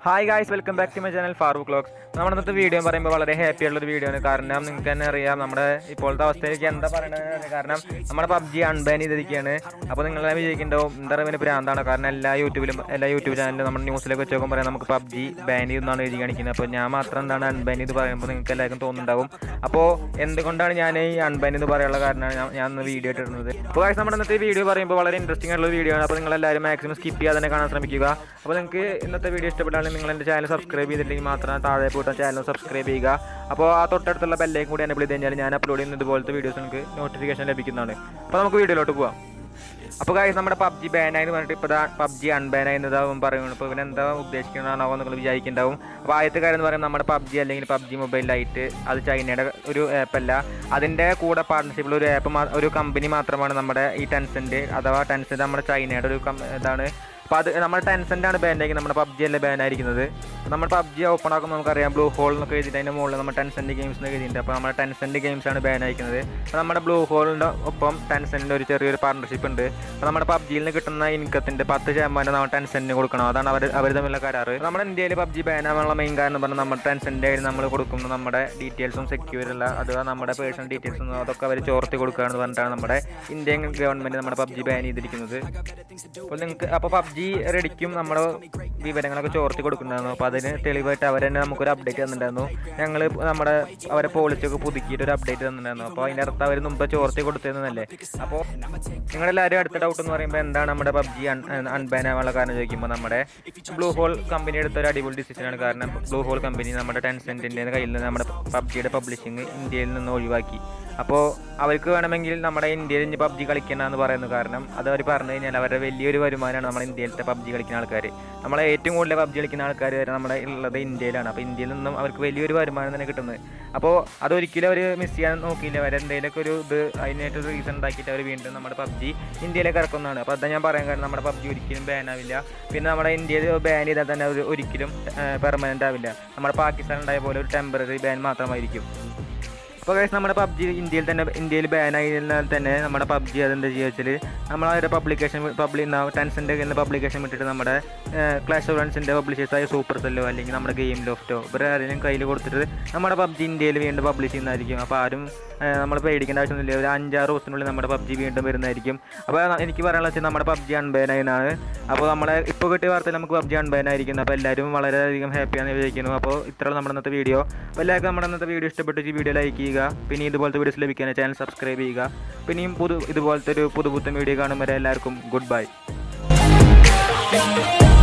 hi guys welcome back to my channel Farooq ക്ലോക്സ് നമ്മുടെ ഇന്നത്തെ വീഡിയോ എന്ന് പറയുമ്പോൾ വളരെ ഹാപ്പി ആയിട്ടുള്ള ഒരു വീഡിയോ ആണ് കാരണം നിങ്ങൾക്ക് തന്നെ അറിയാം നമ്മുടെ ഇപ്പോഴത്തെ അവസ്ഥയിലേക്ക് എന്താ പറയണത് കാരണം നമ്മുടെ പബ്ജി അൺബാൻ ചെയ്തിരിക്കുകയാണ് അപ്പോൾ നിങ്ങളെല്ലാം വിജയിക്കുന്നുണ്ടാവും എന്താ പറയുക പിന്നെ ഭ്രാന്താണ് കാരണം എല്ലാ യൂട്യൂബിലും എല്ലാ യൂട്യൂബ് ചാനലിലും നമ്മുടെ ന്യൂസിലൊക്കെ വെച്ച് നോക്കുമ്പോൾ പറയാം നമുക്ക് പബ്ജി ബാൻ ചെയ്തെന്നാണ് എഴുതി കാണിക്കുന്നത് അപ്പോൾ ഞാൻ മാത്രം എന്താണ് അൺബാൻ ചെയ്ത് പറയുമ്പോൾ നിങ്ങൾക്ക് എല്ലാവർക്കും തോന്നുന്നുണ്ടാവും അപ്പോൾ എന്തുകൊണ്ടാണ് ഞാൻ ഈ അൺബാൻ എന്ന് പറയാനുള്ള കാരണമാണ് ഞാൻ ഞാൻ ഇന്ന് വീഡിയോ ഇട്ടിരുന്നത് അപ്പോൾ guys, നമ്മുടെ ഇന്നത്തെ വീഡിയോ പറയുമ്പോൾ വളരെ ഇൻട്രസ്റ്റിംഗ് ആയിട്ടുള്ള വീഡിയോ ആണ് അപ്പോൾ നിങ്ങൾ എല്ലാവരും മാക്സിമം സ്കിപ്പ് ചെയ്യാതെ തന്നെ കാണാൻ ശ്രമിക്കുക അപ്പോൾ നിങ്ങൾക്ക് ഇന്നത്തെ വീഡിയോ ഇഷ്ടപ്പെട്ടാണെങ്കിൽ നിങ്ങൾ എൻ്റെ ചാനൽ സബ്സ്ക്രൈബ് ചെയ്തില്ലെങ്കിൽ മാത്രം താഴെ പോയിട്ട് ചാനൽ സബ്സ്ക്രൈബ് ചെയ്യുക അപ്പോൾ ആ തൊട്ടടുത്തുള്ള ബെല്ലേക്ക് കൂടി എന്നെ വിളിച്ച് കഴിഞ്ഞാൽ ഞാൻ അപ്ലോഡ് ചെയ്യുന്ന ഇതുപോലത്തെ വീഡിയോസ് നിങ്ങൾക്ക് നോട്ടിഫിക്കേഷൻ ലഭിക്കുന്നതാണ് അപ്പോൾ നമുക്ക് വീഡിയോയിലോട്ട് പോവാം അപ്പോൾ കാര്യം നമ്മുടെ പബ്ജി ബാനായി എന്ന് പറഞ്ഞിട്ട് ഇപ്പോൾ പബ്ജി അൺബാനായി എന്നതാവും പറയുന്നത് ഇപ്പോൾ ഇവൻ എന്താ ഉദ്ദേശിക്കുന്നതാണോ നിങ്ങൾ വിചാരിക്കുന്നുണ്ടാവും അപ്പോൾ ആദ്യത്തെ കാര്യം എന്ന് പറയുന്നത് നമ്മുടെ പബ്ജി അല്ലെങ്കിൽ പബ്ജി മൊബൈൽ ലൈറ്റ് അത് ചൈനയുടെ ഒരു ആപ്പല്ല അതിൻ്റെ കൂടെ പാർട്ണർഷിപ്പിൽ ഒരു ആപ്പ് ഒരു കമ്പനി മാത്രമാണ് നമ്മുടെ ഈ ടെൻസെൻറ്റ് അഥവാ ടെൻസെൻറ്റ് നമ്മുടെ ചൈനയുടെ ഒരു കം ഇതാണ് അപ്പോൾ അത് നമ്മുടെ ടെൻസെൻ്റ് ആണ് ബാൻ ആയിരിക്കുന്നത് നമ്മുടെ പബ്ജി അല്ലേ ബാൻ ആയിരിക്കുന്നത് അപ്പോൾ നമ്മൾ പബ്ജി ഓപ്പൺ ആക്കുമ്പോൾ നമുക്കറിയാം ബ്ലൂ ഹോൾ എന്നൊക്കെ എഴുതിയിട്ട് അതിൻ്റെ മുകളിൽ നമ്മുടെ ടെൻസെൻ്റ് ഗെയിംസ് എന്നൊക്കെ എഴുതിയിട്ടുണ്ട് അപ്പോൾ നമ്മുടെ ടെൻസെൻ്റ് ഗെയിംസ് ആണ് ബാൻ ആയിരിക്കുന്നത് അപ്പോൾ നമ്മുടെ ബ്ലൂ ഹോളിൻ്റെ ഒപ്പം ടെൻസെൻ്റിൻ്റെ ഒരു ചെറിയൊരു പാർട്ണർഷിപ്പ് ഉണ്ട് അപ്പോൾ നമ്മുടെ പബ്ജിയിൽ നിന്ന് കിട്ടുന്ന ഇൻകത്തിൻ്റെ പത്ത് ശതമാനം നമ്മൾ ടെൻസെൻറ്റിന് കൊടുക്കണം അതാണ് അവർ അവർ തമ്മിലുള്ള കരാറ് നമ്മുടെ ഇന്ത്യയിൽ പബ്ജി ബാൻ ആവാനുള്ള മെയിൻ കാരണം പറഞ്ഞാൽ നമ്മുടെ ടെൻസെൻ്റ് ആയി നമ്മൾ കൊടുക്കുന്ന നമ്മുടെ ഡീറ്റെയിൽസും സെക്യൂർ അല്ല അഥവാ നമ്മുടെ പേഴ്സണൽ ഡീറ്റെയിൽസും അതൊക്കെ അവർ ചോർത്തി കൊടുക്കുകയാണെന്ന് പറഞ്ഞിട്ടാണ് നമ്മുടെ ഇന്ത്യൻ ഗവൺമെൻറ് നമ്മുടെ പബ്ജി ബാൻ ചെയ്തിരിക്കുന്നത് അപ്പോൾ നിങ്ങൾക്ക് അപ്പോൾ പബ്ജി റെഡിക്കും നമ്മുടെ വിവരങ്ങളൊക്കെ ചോർത്തി കൊടുക്കുന്നുണ്ടായിരുന്നു അപ്പോൾ അതിന് തെളിവായിട്ട് അവർ തന്നെ നമുക്കൊരു അപ്ഡേറ്റ് തന്നിട്ടുണ്ടായിരുന്നു ഞങ്ങൾ നമ്മുടെ അവരെ പോളിസിയൊക്കെ പുതുക്കിയിട്ട് ഒരു അപ്ഡേറ്റ് തന്നിട്ടുണ്ടായിരുന്നു അപ്പോൾ അതിൻ്റെ അർത്ഥം അവർ മുമ്പ് ചോർത്തി കൊടുത്തതെന്നല്ലേ അപ്പോൾ നിങ്ങളെല്ലാവരും അടുത്ത ഡൗട്ട് എന്ന് പറയുമ്പോൾ എന്താണ് നമ്മുടെ പബ്ജി അൺബാൻ ആവാനുള്ള കാരണം ചോദിക്കുമ്പോൾ നമ്മുടെ ബ്ലൂ ഹോൾ കമ്പനി എടുത്ത ഒരു അടിപൊളി ഡിസിഷനാണ് കാരണം ബ്ലൂ ഹോൾ കമ്പനി നമ്മുടെ ടെൻസെൻറ്റിൻ്റെ കയ്യിൽ നിന്ന് നമ്മുടെ പബ്ജിയുടെ പബ്ലിഷിങ് ഇന്ത്യയിൽ നിന്ന് ഒഴിവാക്കി അപ്പോൾ അവർക്ക് വേണമെങ്കിൽ നമ്മുടെ ഇന്ത്യയിൽ ഇനി പബ്ജി കളിക്കണമെന്ന് പറയുന്നു കാരണം അത് അവർ പറഞ്ഞു കഴിഞ്ഞാൽ അവരുടെ വലിയൊരു വരുമാനമാണ് നമ്മുടെ ഇന്ത്യയിലത്തെ പബ്ജി കളിക്കുന്ന ആൾക്കാർ നമ്മളെ ഏറ്റവും കൂടുതൽ പബ്ജി കളിക്കുന്ന ആൾക്കാർ വരെ നമ്മുടെ ഉള്ളത് ഇന്ത്യയിലാണ് അപ്പോൾ ഇന്ത്യയിൽ നിന്നും അവർക്ക് വലിയൊരു വരുമാനം തന്നെ കിട്ടുന്നത് അപ്പോൾ അതൊരിക്കലും അവർ മിസ് ചെയ്യാൻ നോക്കിയില്ല അവർ എന്തെങ്കിലുമൊക്കെ ഒരു ഇത് അതിനായിട്ടൊരു റീസൺ ഉണ്ടാക്കിയിട്ട് അവർ വീണ്ടും നമ്മുടെ പബ്ജി ഇന്ത്യയിലേക്ക് ഇറക്കുന്നതാണ് അപ്പോൾ അതാ ഞാൻ പറയാൻ കാരണം നമ്മുടെ പബ്ജി ഒരിക്കലും ബാൻ ആവില്ല പിന്നെ നമ്മുടെ ഇന്ത്യയിൽ ബാൻ ചെയ്താൽ തന്നെ ഒരു ഒരിക്കലും പെർമനൻ്റ് ആവില്ല നമ്മുടെ പാകിസ്ഥാൻ ഉണ്ടായ പോലെ ഒരു ടെമ്പററി ബാൻ മാത്രമായിരിക്കും അപ്പോൾ കഴിച്ച് നമ്മുടെ പബ്ജി ഇന്ത്യയിൽ തന്നെ ഇന്ത്യയിൽ ബാൻ ആയിരുന്നാൽ തന്നെ നമ്മുടെ പബ്ജി അതെന്താ ചെയ്യുക വെച്ചാൽ നമ്മൾ അവരുടെ പബ്ലിക്കേഷൻ പബ്ലി ടെൻസിൻ്റെ കയ്യിൽ പബ്ലിക്കേഷൻ വിട്ടിട്ട് നമ്മുടെ ക്ലാഷ് ഓഫ് റൺസിൻ്റെ പബ്ലിഷേഴ്സായ സൂപ്പർ സെല്ലോ അല്ലെങ്കിൽ നമ്മുടെ ഗെയിം ലോഫ്റ്റോ ഇവരെ ആരെങ്കിലും കയ്യിൽ കൊടുത്തിട്ട് നമ്മുടെ പബ്ജി ഇന്ത്യയിൽ വീണ്ടും പബ്ലിഷ് ചെയ്യുന്നതായിരിക്കും അപ്പോൾ ആരും നമ്മൾ പേടിക്കേണ്ട ആവശ്യമൊന്നുമില്ല ഒരു അഞ്ചാറ് ദിവസത്തിനുള്ളിൽ നമ്മുടെ പബ്ജി വീണ്ടും വരുന്നതായിരിക്കും അപ്പോൾ എനിക്ക് പറയാനുള്ള വെച്ചാൽ നമ്മുടെ പബ്ജി അൺബാനാണ് അപ്പോൾ നമ്മളെ ഇപ്പോൾ കിട്ടിയ വാർത്തയിൽ നമുക്ക് പബ്ജി അൺബാനായിരിക്കുന്നു അപ്പോൾ എല്ലാവരും വളരെയധികം ഹാപ്പിയാണെന്ന് വിചാരിക്കുന്നു അപ്പോൾ ഇത്രയുള്ള നമ്മുടെ ഇന്നത്തെ വീഡിയോ അപ്പോൾ എല്ലാവർക്കും നമ്മുടെ ഇന്നത്തെ വീഡിയോ ഇഷ്ടപ്പെട്ട് ഈ വീഡിയോ ലൈക്ക് ചെയ്യുക പിന്നെ ഇതുപോലത്തെ വീഡിയോസ് ലഭിക്കാൻ ചാനൽ സബ്സ്ക്രൈബ് ചെയ്യുക പിന്നെയും പുതു ഇതുപോലത്തെ ഒരു പുതുപുത്തൻ വീഡിയോ കാണുമ്പോൾ എല്ലാവർക്കും ഗുഡ് ബൈ